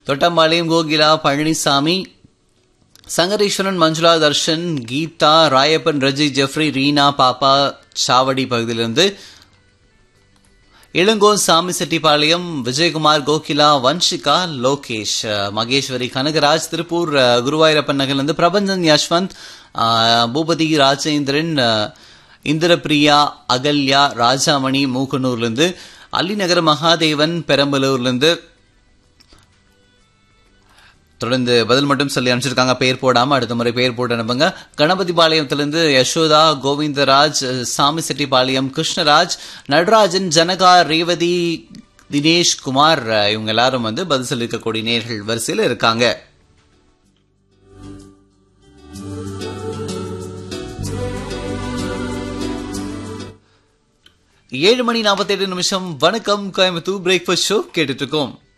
Dottampalayam Kokila Palanisamy Sankareswaran Manjula Darshan Geetha Rayappan Raji Jeffrey Reena பாப்பா சாவடி பகுதியிலிருந்து இளங்கோ சாமி செட்டிப்பாளையம் விஜயகுமார் கோகிலா வன்ஷிகா லோகேஷ் அஹ், மகேஸ்வரி கனகராஜ் திருப்பூர் அஹ், குருவாயூரப்பன் நகர்லேருந்து பிரபஞ்சன் யஷ்வந்த் அஹ், பூபதி ராஜேந்திரன் அஹ், இந்திரபிரியா அகல்யா ராஜாமணி மூக்கனூர்லேருந்து அல்லிநகர் மகாதேவன் பெரம்பலூர்லேருந்து தொடர்ந்து பதில் மட்டும் சொல்லி அனுப்பிச்சிருக்காங்க பெயர் போடாம அடுத்த முறை பெயர் போட்டு அனுப்புங்க கணபதி பாளையத்திலிருந்து யசோதா கோவிந்தராஜ் சாமி செட்டிப்பாளையம் கிருஷ்ணராஜ் நடராஜன் ஜனகா ரேவதி தினேஷ் குமார் இவங்க எல்லாரும் வந்து பதில் சொல்லியிருக்கக்கூடிய நேர்கள் வரிசையில் இருக்காங்க ஏழு மணி நாற்பத்தெட்டு நிமிஷம் வணக்கம் கோயம்புத்தூர் பிரேக்ஃபாஸ்ட் ஷோ கேட்டுட்டு இருக்கோம்